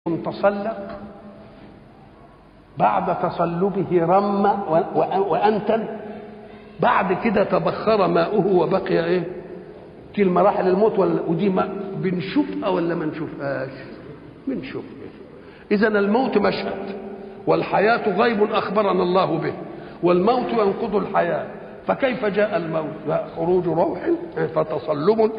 تصلب بعد تصلبه رم وانتن بعد كده تبخر ماؤه وبقي ايه دي المراحل الموت ولا ودي ما بنشوفها ولا ما نشوفهاش بنشوفها اذا الموت مشهد والحياه غيب اخبرنا الله به والموت ينقض الحياه فكيف جاء الموت خروج روح فتصلب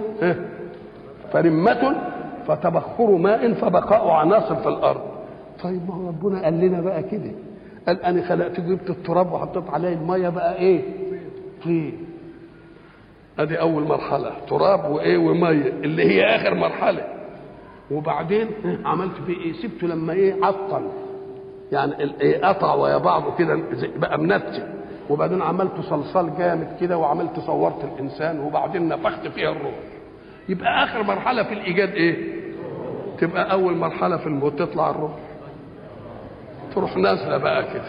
فرمة فتبخر ماء فبقاء عناصر في الارض طيب ما هو ربنا قال لنا بقى كده قال انا خلقت جبت التراب وحطيت عليه الميه بقى ايه طين ادي اول مرحله تراب وايه وميه اللي هي اخر مرحله وبعدين عملت فيه ايه سبته لما ايه عطل يعني ايه قطع ويا بعضه كده بقى منتن وبعدين عملت صلصال جامد كده وعملت صورت الانسان وبعدين نفخت فيها الروح يبقى اخر مرحله في الايجاد ايه تبقى اول مرحله في الموت تطلع الروح تروح نازله بقى كده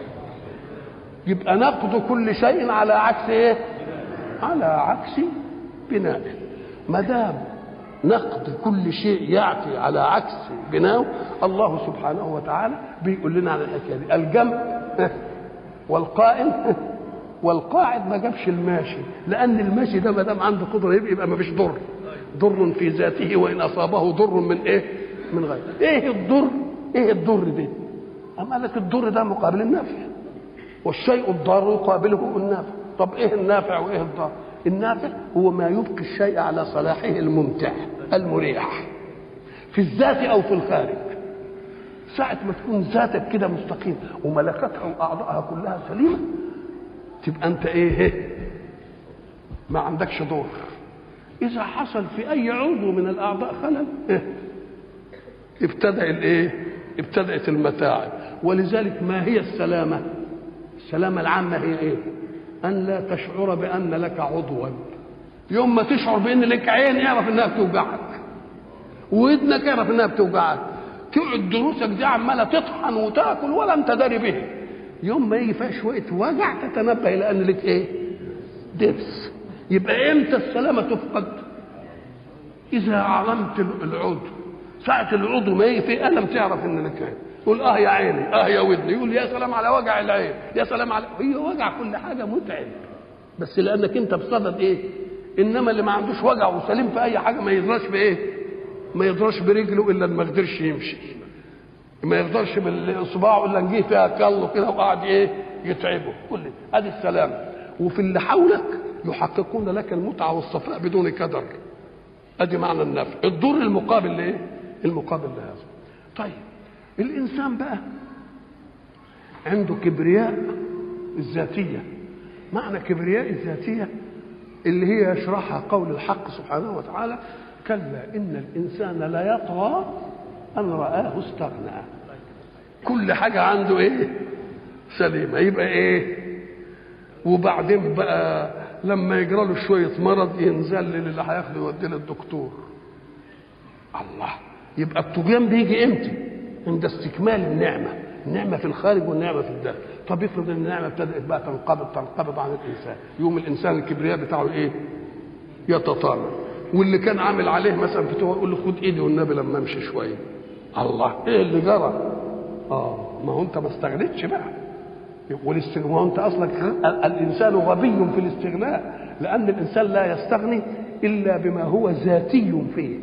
يبقى نقض كل شيء على عكس ايه على عكس بنائه ما دام نقد كل شيء ياتي على عكس بناؤه الله سبحانه وتعالى بيقول لنا على الحكايه دي الجمع والقائم والقاعد ما جابش الماشي لان الماشي ده ما دام عنده قدره يبقى, يبقى ما فيش ضر ضر في ذاته وان اصابه ضر من ايه من غيره ايه الضر ايه الضر ده اما لك الضر ده مقابل النافع والشيء الضار يقابله النافع طب ايه النافع وايه الضار النافع هو ما يبقي الشيء على صلاحه الممتع المريح في الذات او في الخارج ساعة ما تكون ذاتك كده مستقيم وملكاتها وأعضائها كلها سليمة تبقى أنت إيه ما عندكش دور إذا حصل في أي عضو من الأعضاء خلل إيه؟ ابتدأ الإيه ابتدأت المتاعب ولذلك ما هي السلامة السلامة العامة هي إيه أن لا تشعر بأن لك عضوا يوم ما تشعر بأن لك عين اعرف إنها بتوجعك ودنك اعرف إنها بتوجعك تقعد دروسك دي عماله تطحن وتاكل ولا انت داري به يوم ما يجي فيها شويه وجع تتنبه الى ان لك ايه درس يبقى امتى السلامه تفقد اذا علمت العضو ساعة العضو ما يجي فيه ألم تعرف إن لك عين يقول اه يا عيني اه يا ودني يقول يا سلام على وجع العين يا سلام على هي وجع كل حاجة متعب بس لأنك أنت بصدد إيه إنما اللي ما عندوش وجع وسليم في أي حاجة ما يدراش بإيه ما يقدرش برجله الا ما قدرش يمشي ما يقدرش باصبعه الا نجيه فيها كله كده وقعد ايه يتعبه كل ادي السلام وفي اللي حولك يحققون لك المتعه والصفاء بدون كدر ادي معنى النفع الضر المقابل لايه المقابل لهذا طيب الانسان بقى عنده كبرياء الذاتيه معنى كبرياء الذاتيه اللي هي يشرحها قول الحق سبحانه وتعالى كلا إن الإنسان لا يطغى أن رآه استغنى كل حاجة عنده إيه سليمة يبقى إيه وبعدين بقى لما يجرى له شوية مرض ينزل اللي هياخده يوديه للدكتور الله يبقى الطغيان بيجي امتى؟ عند استكمال النعمة النعمة في الخارج والنعمة في الداخل طب افرض ان النعمة ابتدأت بقى تنقبض تنقبض عن الإنسان يوم الإنسان الكبرياء بتاعه إيه؟ يتطالب واللي كان عامل عليه مثلا فتوى يقول له خد ايدي والنبي لما امشي شويه الله ايه اللي جرى اه ما هو انت ما استغنيتش بقى والاستغناء ما هو انت اصلك الانسان غبي في الاستغناء لان الانسان لا يستغني الا بما هو ذاتي فيه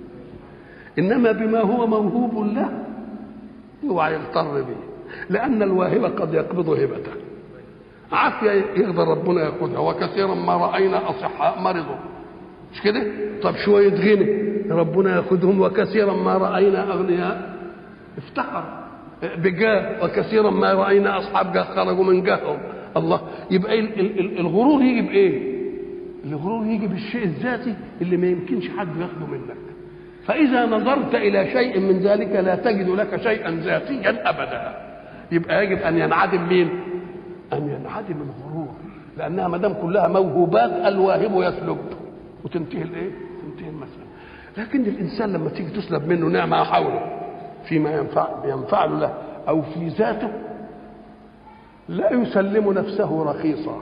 انما بما هو موهوب له اوعى يغتر به لان الواهب قد يقبض هبته عافيه يقدر ربنا ياخذها وكثيرا ما راينا اصحاء مرضوا مش كده طب شويه غنى ربنا ياخذهم وكثيرا ما راينا اغنياء افتقر بجاه وكثيرا ما راينا اصحاب جاه خرجوا من جاههم الله يبقى الغرور يجي بايه الغرور يجي بالشيء الذاتي اللي ما يمكنش حد ياخده منك فاذا نظرت الى شيء من ذلك لا تجد لك شيئا ذاتيا ابدا يبقى يجب ان ينعدم مين ان ينعدم الغرور لانها ما دام كلها موهوبات الواهب يسلب وتنتهي الايه؟ تنتهي المسألة. لكن الإنسان لما تيجي تسلب منه نعمة حوله فيما ينفع ينفع له أو في ذاته لا يسلم نفسه رخيصا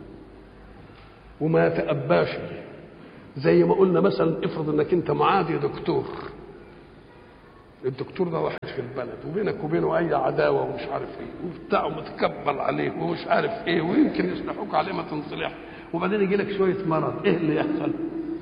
وما يتأباش زي ما قلنا مثلا افرض انك انت معادي دكتور الدكتور ده واحد في البلد وبينك وبينه اي عداوه ومش عارف ايه وبتاع ومتكبر عليه ومش عارف ايه ويمكن يصلحوك عليه ما تنصلح وبعدين يجي لك شويه مرض ايه اللي يحصل؟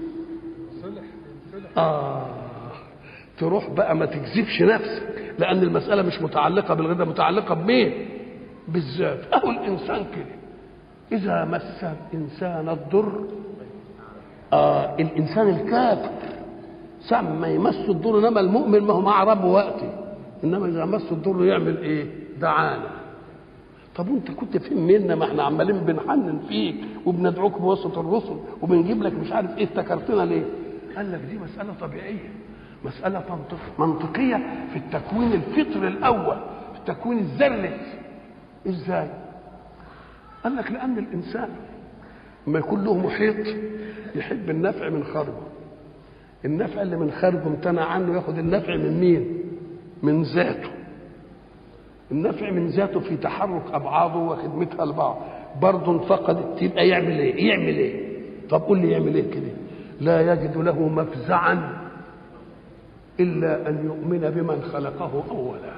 اه تروح بقى ما تكذبش نفسك لان المساله مش متعلقه بالغدا متعلقه بمين؟ بالذات اهو الانسان كده اذا مس الانسان الضر آه الانسان الكافر ساعة ما يمس الضر انما المؤمن ما هو مع ربه وقتي انما اذا مس الضر يعمل ايه؟ دعانا طب وانت كنت فين منا ما احنا عمالين بنحنن فيك وبندعوك بواسطه الرسل وبنجيب لك مش عارف ايه افتكرتنا ليه؟ قال لك دي مساله طبيعيه مساله منطق منطقيه في التكوين الفطري الاول في التكوين الذري ازاي؟ قال لك لان الانسان لما يكون له محيط يحب النفع من خارجه النفع اللي من خارجه امتنع عنه ياخد النفع من مين من ذاته النفع من ذاته في تحرك ابعاضه وخدمتها لبعض برضه انفقدت تبقى يعمل ايه يعمل ايه طب قول لي يعمل ايه كده لا يجد له مفزعا الا ان يؤمن بمن خلقه اولا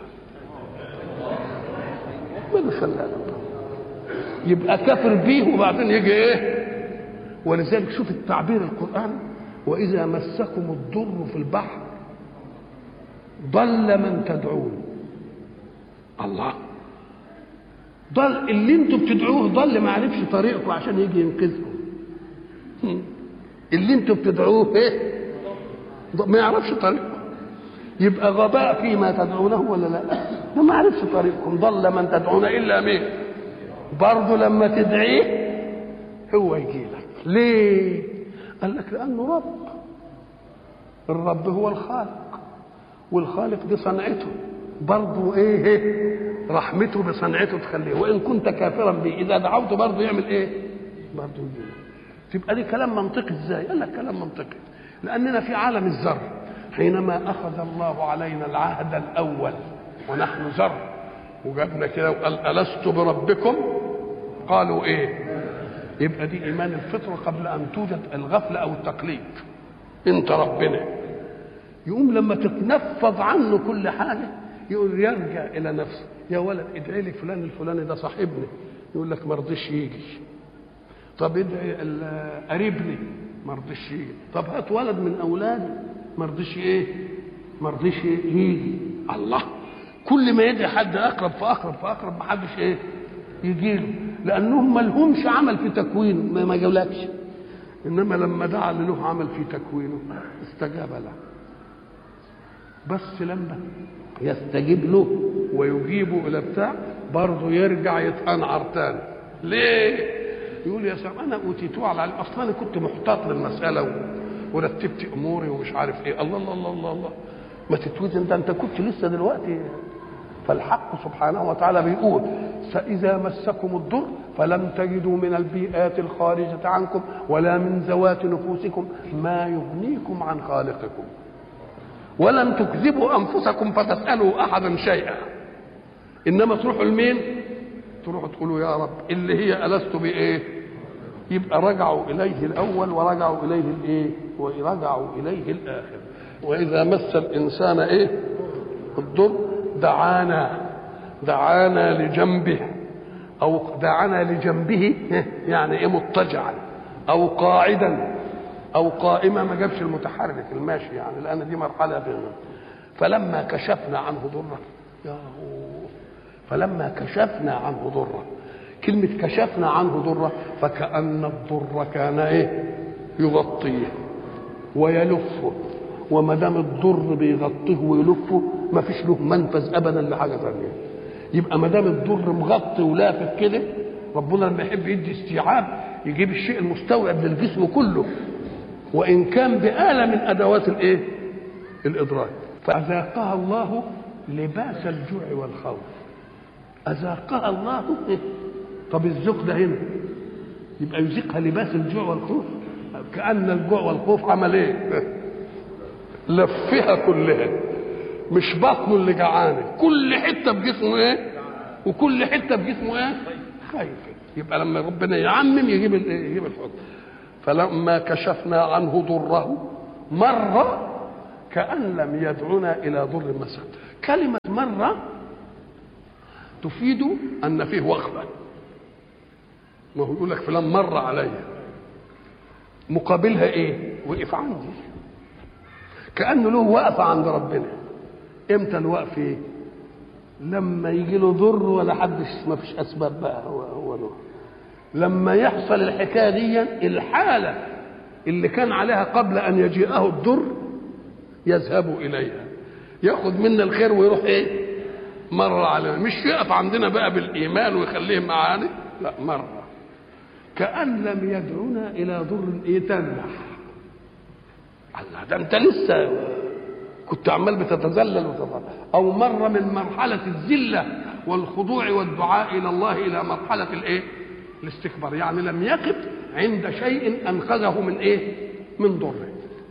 من خلقه يبقى كافر بيه وبعدين يجي ايه ولذلك شوف التعبير القرآن وإذا مسكم الضر في البحر ضل من تدعون الله ضل اللي انتوا بتدعوه ضل ما عرفش طريقكم عشان يجي ينقذكم اللي انتوا بتدعوه ايه ما يعرفش طريقكم يبقى غباء فيما تدعونه ولا لا ده ما عرفش طريقكم ضل من تدعون الا مين برضه لما تدعيه هو يجي لك ليه قال لك لانه رب الرب هو الخالق والخالق دي صنعته برضه ايه رحمته بصنعته تخليه وان كنت كافرا به اذا دعوته برضه يعمل ايه برضه يجي تبقى دي كلام منطقي ازاي قال لك كلام منطقي لاننا في عالم الذر حينما اخذ الله علينا العهد الاول ونحن ذر وجابنا كده وقال الست بربكم قالوا ايه يبقى دي ايمان الفطره قبل ان توجد الغفله او التقليد انت ربنا يقوم لما تتنفض عنه كل حاجه يقول يرجع الى نفسه يا ولد ادعي لي فلان الفلاني ده صاحبني يقول لك ما رضيش يجي طب ادعي قريبني ما رضيش يجي طب هات ولد من اولادي ما رضيش ايه ما رضيش يجي الله كل ما يدعي حد اقرب فاقرب فاقرب ما حدش ايه يجي له لانهم ما لهمش عمل في تكوينه ما, ما جابلكش انما لما دعا اللي له عمل في تكوينه استجاب له بس لما يستجيب له ويجيبه الى بتاع برضه يرجع يتقنعر تاني ليه؟ يقول يا سلام انا اوتيتوه على العلم اصلا انا كنت محتاط للمساله ورتبت اموري ومش عارف ايه الله الله الله الله, الله. ما تتوزن ده انت كنت لسه دلوقتي فالحق سبحانه وتعالى بيقول فإذا مسكم الضر فلم تجدوا من البيئات الخارجة عنكم ولا من ذوات نفوسكم ما يغنيكم عن خالقكم ولم تكذبوا أنفسكم فتسألوا أحدا شيئا إنما تروحوا لمين؟ تروحوا تقولوا يا رب اللي هي ألست بإيه؟ يبقى رجعوا إليه الأول ورجعوا إليه الإيه؟ ورجعوا إليه الآخر وإذا مس الإنسان إيه؟ الضر دعانا دعانا لجنبه او دعانا لجنبه يعني ايه مضطجعا او قاعدا او قائما ما جابش المتحرك الماشي يعني لان دي مرحله بينهم فلما كشفنا عنه ضره يا فلما كشفنا عنه ضره كلمة كشفنا عنه ضره فكأن الضر كان ايه يغطيه ويلفه وما دام الضر بيغطيه ويلفه ما فيش له منفذ ابدا لحاجه ثانيه يبقى ما دام الضر مغطي ولافف كده ربنا لما يحب يدي استيعاب يجيب الشيء المستوعب للجسم كله وان كان بآلة من ادوات الايه الادراك فاذاقها الله لباس الجوع والخوف اذاقها الله طب الذوق ده هنا يبقى يذيقها لباس الجوع والخوف كأن الجوع والخوف عمل ايه لفها كلها مش بطنه اللي جعانه كل حته بجسمه ايه وكل حته بجسمه ايه خايف يبقى لما ربنا يعمم يجيب يجيب الحكم فلما كشفنا عنه ضره مر كأن لم يدعنا إلى ضر مسد كلمة مرة تفيد أن فيه وقفة ما هو يقول لك فلان مر عليا مقابلها ايه وقف عندي كانه له وقفه عند ربنا امتى الوقف ايه لما يجي له ضر ولا حدش ما فيش اسباب بقى هو هو له لما يحصل الحكايه دي الحاله اللي كان عليها قبل ان يجيئه الضر يذهب اليها ياخذ منا الخير ويروح ايه مر علينا مش يقف عندنا بقى بالايمان ويخليه معانا لا مره كأن لم يدعونا إلى ضر يتنح الله ده أنت لسه كنت عمال بتتذلل وتضل أو مر من مرحلة الذلة والخضوع والدعاء إلى الله إلى مرحلة الإيه؟ الاستكبار يعني لم يقف عند شيء أنقذه من إيه؟ من ضره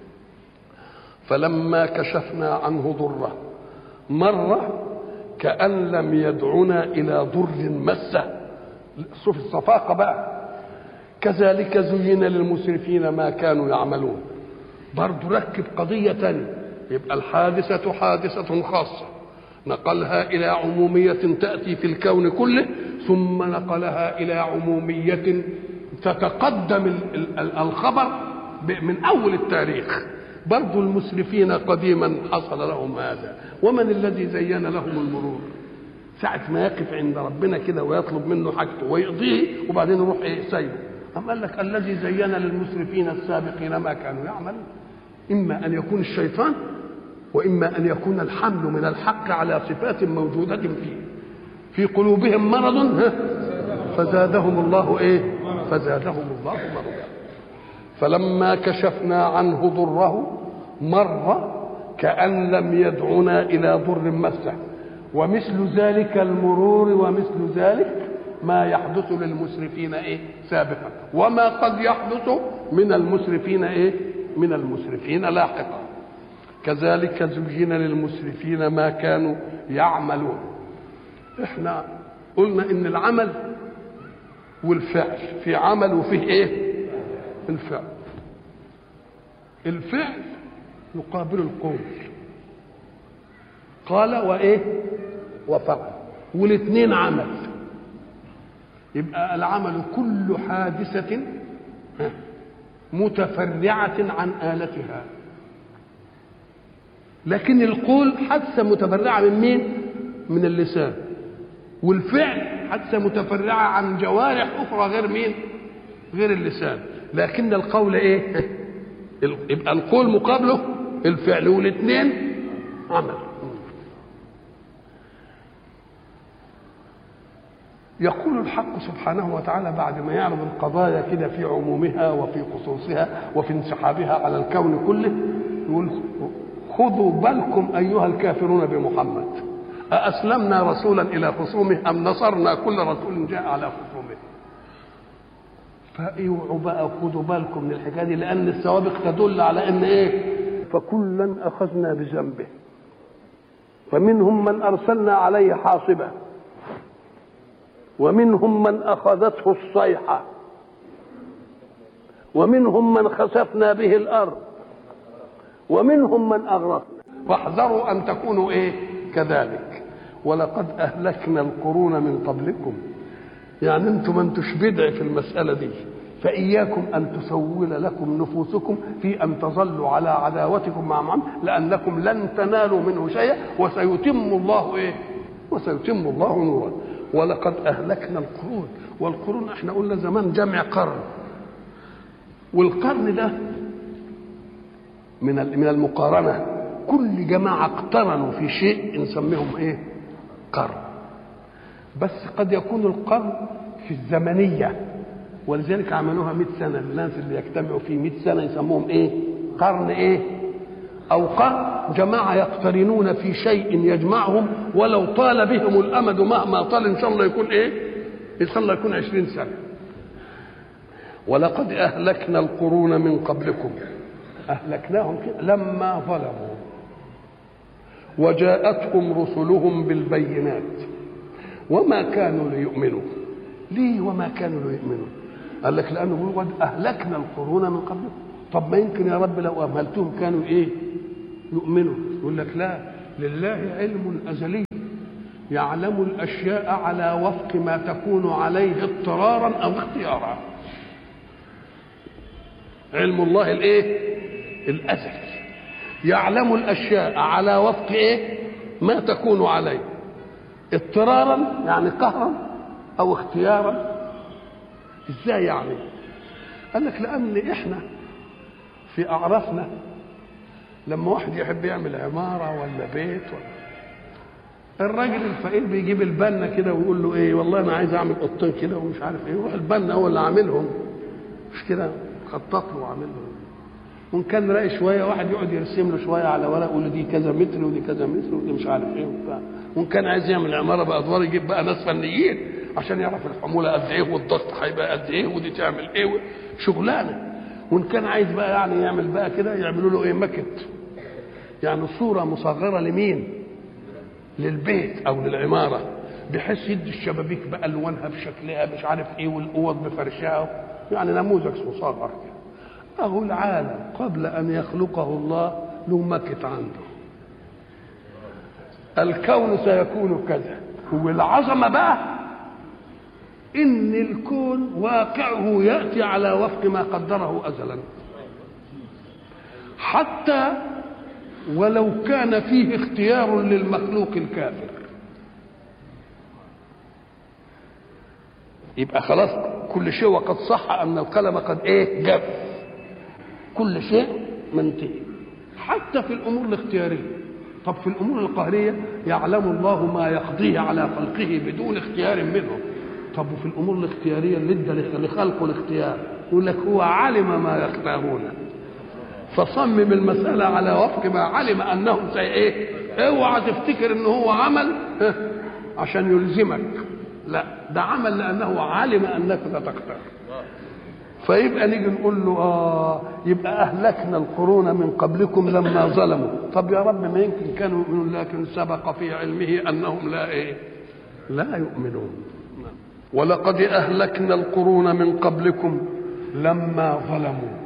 فلما كشفنا عنه ضره مر كأن لم يدعنا إلى ضر مسه شوف الصفاقة بقى كذلك زين للمسرفين ما كانوا يعملون برضو ركب قضية تانية يبقى الحادثة حادثة خاصة نقلها إلى عمومية تأتي في الكون كله ثم نقلها إلى عمومية تتقدم الخبر من أول التاريخ برضو المسرفين قديما حصل لهم هذا ومن الذي زين لهم المرور ساعة ما يقف عند ربنا كده ويطلب منه حاجته ويقضيه وبعدين يروح ايه سايبه أم قال لك الذي زين للمسرفين السابقين ما كانوا يعملون إما أن يكون الشيطان وإما أن يكون الحمل من الحق على صفات موجودة فيه في قلوبهم مرض فزادهم الله إيه فزادهم الله مرضا فلما كشفنا عنه ضره مر كأن لم يدعنا إلى ضر مسه ومثل ذلك المرور ومثل ذلك ما يحدث للمسرفين ايه سابقا وما قد يحدث من المسرفين ايه من المسرفين لاحقا كذلك زين للمسرفين ما كانوا يعملون احنا قلنا ان العمل والفعل في عمل وفيه ايه الفعل الفعل يقابل القول قال وايه وفعل والاثنين عمل يبقى العمل كل حادثة متفرعة عن آلتها لكن القول حادثة متفرعة من مين؟ من اللسان والفعل حادثة متفرعة عن جوارح أخرى غير مين؟ غير اللسان لكن القول إيه؟ يبقى القول مقابله الفعل والاثنين عمل يقول الحق سبحانه وتعالى بعد ما يعرض القضايا كده في عمومها وفي خصوصها وفي انسحابها على الكون كله يقول خذوا بالكم ايها الكافرون بمحمد أأسلمنا رسولا إلى خصومه أم نصرنا كل رسول جاء على خصومه فاوعوا بقى خدوا بالكم من الحكايه دي لان السوابق تدل على ان ايه فكلا اخذنا بذنبه فمنهم من ارسلنا عليه حاصبا ومنهم من اخذته الصيحه ومنهم من خسفنا به الارض ومنهم من اغرقنا فاحذروا ان تكونوا ايه كذلك ولقد اهلكنا القرون من قبلكم يعني انتم ما انتوش بدع في المساله دي فاياكم ان تسول لكم نفوسكم في ان تظلوا على عداوتكم مع محمد لانكم لن تنالوا منه شيئا وسيتم الله ايه وسيتم الله نوره ولقد اهلكنا القرون والقرون احنا قلنا زمان جمع قرن والقرن ده من من المقارنه كل جماعه اقترنوا في شيء نسميهم ايه قرن بس قد يكون القرن في الزمنيه ولذلك عملوها 100 سنه الناس اللي يجتمعوا في 100 سنه يسموهم ايه قرن ايه او قرن جماعه يقترنون في شيء يجمعهم ولو طال بهم الامد مهما طال ان شاء الله يكون ايه ان شاء الله يكون 20 سنه ولقد اهلكنا القرون من قبلكم اهلكناهم كده لما ظلموا وجاءتهم رسلهم بالبينات وما كانوا ليؤمنوا ليه وما كانوا ليؤمنوا قال لك لانه بيقول قد اهلكنا القرون من قبلكم طب ما يمكن يا رب لو اهملتهم كانوا ايه يؤمنوا يقول لك لا لله علم أزلي يعلم الأشياء على وفق ما تكون عليه اضطرارا أو اختيارا علم الله الايه الازلي يعلم الاشياء على وفق ايه ما تكون عليه اضطرارا يعني قهرا او اختيارا ازاي يعني قال لك لان احنا في اعرافنا لما واحد يحب يعمل عماره ولا بيت ولا الراجل الفقير بيجيب البنا كده ويقول له ايه والله انا عايز اعمل اوضتين كده ومش عارف ايه يروح البنا هو اللي عاملهم مش كده خطط له وعامل له وان كان راقي شويه واحد يقعد يرسم له شويه على ورق يقول له دي كذا متر ودي كذا متر ودي مش عارف ايه وبتاع وان كان عايز يعمل عماره بادوار يجيب بقى ناس فنيين عشان يعرف الحموله قد ايه والضغط هيبقى قد ايه ودي تعمل ايه شغلانه وان كان عايز بقى يعني يعمل بقى كده يعملوا له ايه ماكت يعني صوره مصغره لمين؟ للبيت او للعماره بحيث يدي الشبابيك بالوانها بشكلها مش عارف ايه والاوض بفرشها يعني نموذج مصغر كده اهو العالم قبل ان يخلقه الله له مكت عنده الكون سيكون كذا والعظمه بقى ان الكون واقعه ياتي على وفق ما قدره ازلا حتى ولو كان فيه اختيار للمخلوق الكافر يبقى خلاص كل شيء وقد صح ان القلم قد ايه جف كل شيء منتهي حتى في الامور الاختياريه طب في الامور القهريه يعلم الله ما يقضيه على خلقه بدون اختيار منهم طب وفي الامور الاختياريه اللي ادى لخلقه الاختيار يقول لك هو علم ما يختارون فصمم المساله على وفق ما علم انهم سي ايه اوعى تفتكر ان هو عمل عشان يلزمك لا ده عمل لانه علم انك ستختار فيبقى نيجي نقول له اه يبقى اهلكنا القرون من قبلكم لما ظلموا طب يا رب ما يمكن كانوا يؤمنون لكن سبق في علمه انهم لا ايه لا يؤمنون ولقد اهلكنا القرون من قبلكم لما ظلموا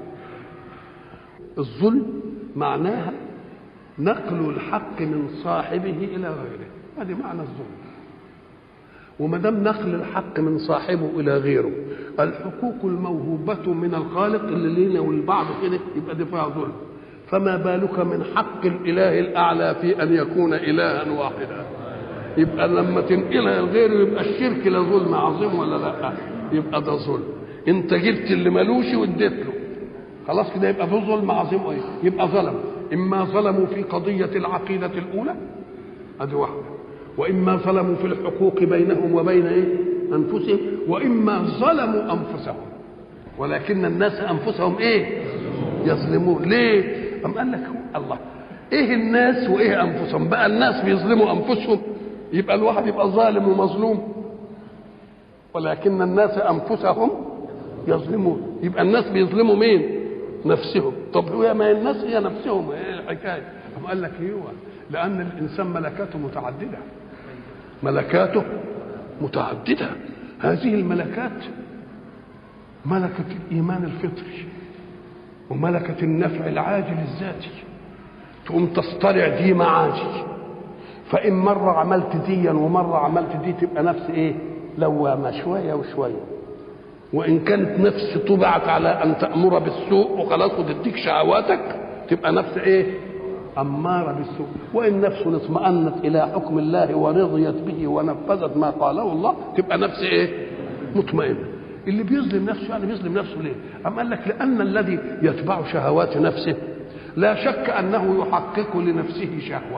الظلم معناها نقل الحق من صاحبه الى غيره هذه معنى الظلم وما دام نقل الحق من صاحبه الى غيره الحقوق الموهوبه من الخالق اللي لينا والبعض كده يبقى دي فيها ظلم فما بالك من حق الاله الاعلى في ان يكون الها واحدا يبقى لما تنقلها لغيره يبقى الشرك لا ظلم عظيم ولا لا يبقى ده ظلم انت جبت اللي ملوش واديت له خلاص كده يبقى ده ظلم عظيم ايه يبقى ظلم اما ظلموا في قضيه العقيده الاولى ادي واحده واما ظلموا في الحقوق بينهم وبين ايه انفسهم واما ظلموا انفسهم ولكن الناس انفسهم ايه يظلمون ليه ام قال لك الله ايه الناس وايه انفسهم بقى الناس بيظلموا انفسهم يبقى الواحد يبقى ظالم ومظلوم ولكن الناس انفسهم يظلمون يبقى الناس بيظلموا مين نفسهم طب هو ما الناس هي نفسهم ايه الحكايه أم قال لك ايوه لان الانسان ملكاته متعدده ملكاته متعدده هذه الملكات ملكه الايمان الفطري وملكه النفع العاجل الذاتي تقوم تصطلع دي معاجي فان مره عملت ديا ومره عملت دي تبقى نفس ايه لوامه شويه وشويه وان كانت نفس طبعت على ان تامر بالسوء وخلاص وتديك شهواتك تبقى نفس ايه اماره بالسوء وان نفس اطمأنت الى حكم الله ورضيت به ونفذت ما قاله الله تبقى نفس ايه مطمئنه اللي بيظلم نفسه يعني بيظلم نفسه ليه أم قال لك لأن الذي يتبع شهوات نفسه لا شك أنه يحقق لنفسه شهوة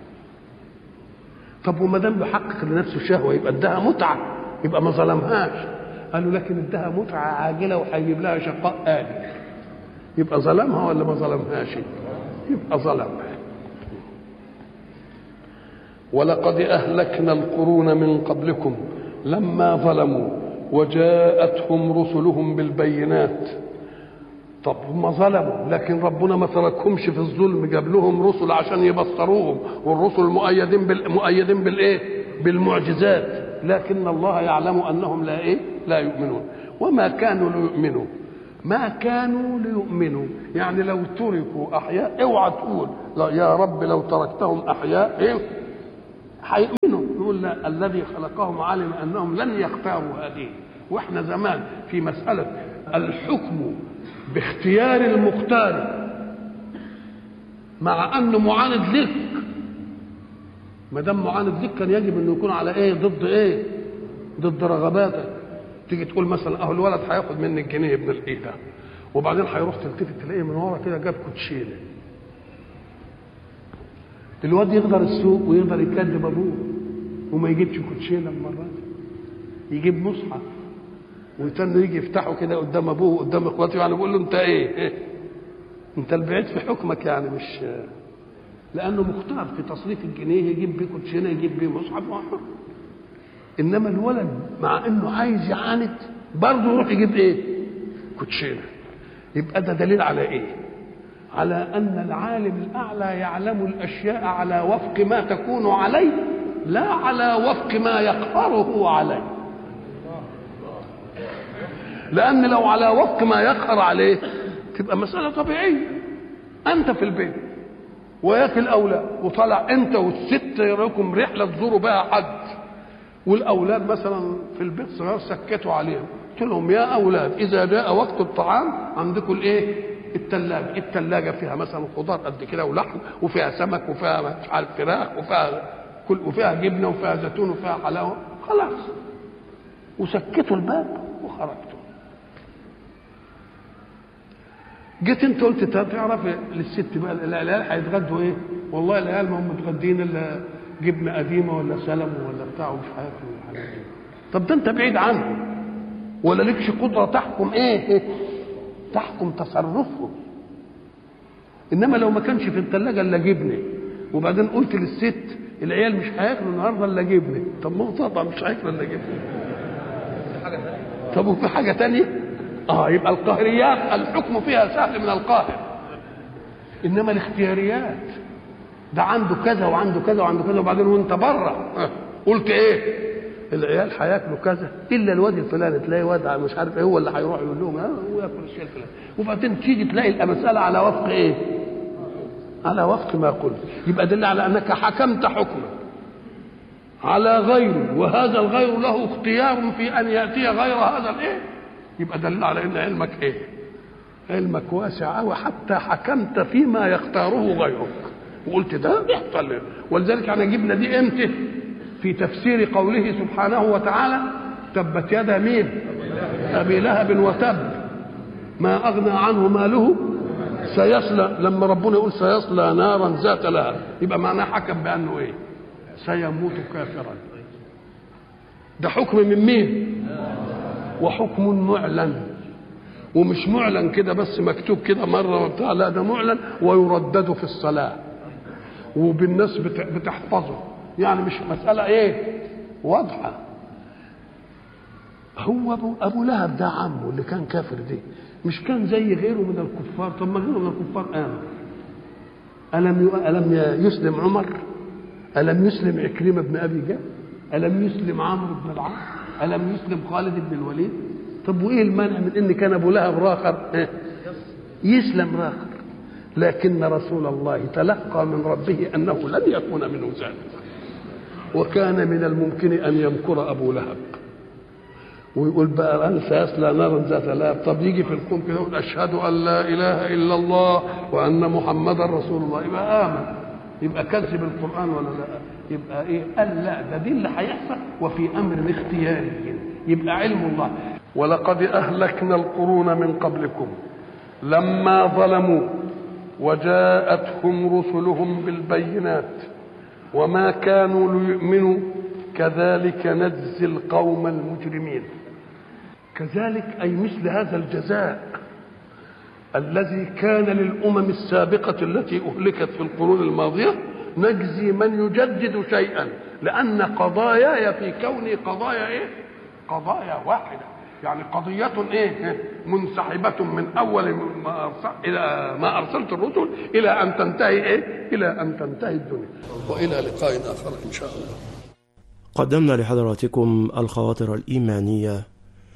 طب وما دام يحقق لنفسه شهوة يبقى ادها متعة يبقى ما ظلمهاش قالوا لكن ادها متعة عاجلة وهيجيب لها شقاء آلي يبقى ظلمها ولا ما ظلمهاش يبقى ظلمها ولقد أهلكنا القرون من قبلكم لما ظلموا وجاءتهم رسلهم بالبينات طب هم ظلموا لكن ربنا ما تركهمش في الظلم جاب لهم رسل عشان يبصروهم والرسل مؤيدين بال... مؤيدين بالايه بالمعجزات لكن الله يعلم انهم لا ايه لا يؤمنون وما كانوا ليؤمنوا ما كانوا ليؤمنوا يعني لو تركوا احياء اوعى تقول لا يا رب لو تركتهم احياء ايه هيؤمنوا يقول لا الذي خلقهم علم انهم لن يختاروا هذه واحنا زمان في مساله الحكم باختيار المختار مع انه معاند لك ما دام معاند لك كان يجب انه يكون على ايه ضد ايه ضد رغباتك تيجي تقول مثلا اهو الولد هياخد مني الجنيه ابن الايه ده وبعدين هيروح تلتفت تلاقيه من ورا كده جاب كوتشينه الواد يقدر السوق ويقدر يكذب ابوه وما يجيبش كوتشينه المره دي يجيب مصحف ويتنه يجي يفتحه كده قدام ابوه قدام اخواته يعني بيقول له انت ايه, إيه؟ انت البعيد في حكمك يعني مش لانه مختار في تصريف الجنيه يجيب بيه كوتشينه يجيب بيه مصحف وحر انما الولد مع انه عايز يعاند برضه يروح يجيب ايه كوتشينه يبقى ده دليل على ايه على ان العالم الاعلى يعلم الاشياء على وفق ما تكون عليه لا على وفق ما يقهره عليه لان لو على وفق ما يقهر عليه تبقى مساله طبيعيه انت في البيت وياك الاولاد وطلع انت والست يراكم رحله تزوروا بها حد والاولاد مثلا في البيت صغار سكتوا عليهم قلت لهم يا اولاد اذا جاء وقت الطعام عندكم الايه الثلاجه الثلاجه فيها مثلا خضار قد كده ولحم وفيها سمك وفيها مش عارف فراخ وفيها كل وفيها جبنه وفيها زيتون وفيها حلاوه خلاص وسكتوا الباب وخرجتوا جيت انت قلت تعرف للست بقى العيال هيتغدوا ايه؟ والله العيال ما هم متغدين الا جبنه قديمه ولا سلم ولا بتاع ومش هياكلوا الحاجات دي طب ده انت بعيد عنه ولا لكش قدره تحكم ايه؟ تحكم تصرفهم انما لو ما كانش في الثلاجه الا جبنه وبعدين قلت للست العيال مش هياكلوا النهارده الا جبنه طب ما هو طبعا مش هياكلوا الا جبنه طب وفي حاجه تانية اه يبقى القهريات الحكم فيها سهل من القاهر انما الاختياريات ده عنده كذا وعنده كذا وعنده كذا وبعدين وانت بره قلت ايه العيال هياكلوا كذا الا الواد الفلاني تلاقي واد مش عارف ايه هو اللي هيروح يقول لهم اه هو ياكل الشيء الفلاني وبعدين تيجي تلاقي المساله على وفق ايه؟ على وفق ما قلت يبقى دل على انك حكمت حكما على غيره وهذا الغير له اختيار في ان ياتي غير هذا الايه؟ يبقى دل على ان علمك ايه؟ علمك واسع قوي حتى حكمت فيما يختاره غيرك وقلت ده يحصل ولذلك احنا جبنا دي امتى؟ في تفسير قوله سبحانه وتعالى تبت يدا مين ابي لهب وتب ما اغنى عنه ماله سيصلى لما ربنا يقول سيصلى نارا ذات لهب يبقى معناه حكم بانه ايه سيموت كافرا ده حكم من مين وحكم معلن ومش معلن كده بس مكتوب كده مره وبتاع لا ده معلن ويردد في الصلاه وبالناس بتحفظه يعني مش مسألة إيه؟ واضحة. هو أبو أبو لهب ده عمه اللي كان كافر دي مش كان زي غيره من الكفار طب ما غيره من الكفار آمن. ألم ألم يسلم عمر؟ ألم يسلم عكرمة بن أبي جهل؟ ألم يسلم عمرو بن العاص؟ ألم يسلم خالد بن الوليد؟ طب وإيه المانع من إن كان أبو لهب راخر؟ يسلم راخر. لكن رسول الله تلقى من ربه أنه لن يكون منه ذلك. وكان من الممكن ان يمكر ابو لهب ويقول بقى انا سيصلى نارا ذات لهب طب يجي في القوم كده يقول اشهد ان لا اله الا الله وان محمدا رسول الله يبقى امن يبقى كذب القران ولا لا يبقى ايه قال لا ده دي اللي هيحصل وفي امر اختياري يبقى علم الله ولقد اهلكنا القرون من قبلكم لما ظلموا وجاءتهم رسلهم بالبينات وما كانوا ليؤمنوا كذلك نجزي القوم المجرمين كذلك اي مثل هذا الجزاء الذي كان للامم السابقه التي اهلكت في القرون الماضيه نجزي من يجدد شيئا لان قضاياي في كوني قضايا ايه قضايا واحده يعني قضية ايه منسحبة من اول ما أرسل الى ما ارسلت الرسل الى ان تنتهي ايه الى ان تنتهي الدنيا والى لقاء اخر ان شاء الله قدمنا لحضراتكم الخواطر الإيمانية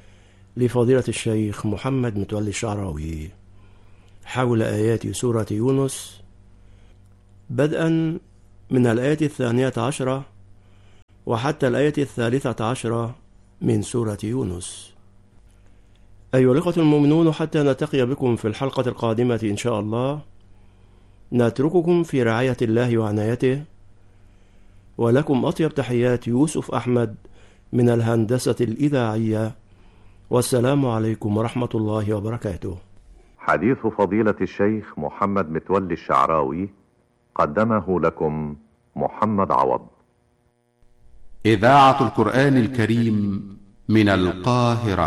لفضيلة الشيخ محمد متولي الشعراوي حول آيات سورة يونس بدءا من الآية الثانية عشرة وحتى الآية الثالثة عشرة من سورة يونس أيها الأخوة المؤمنون حتى نلتقي بكم في الحلقة القادمة إن شاء الله نترككم في رعاية الله وعنايته ولكم أطيب تحيات يوسف أحمد من الهندسة الإذاعية والسلام عليكم ورحمة الله وبركاته حديث فضيلة الشيخ محمد متولي الشعراوي قدمه لكم محمد عوض إذاعة القرآن الكريم من القاهرة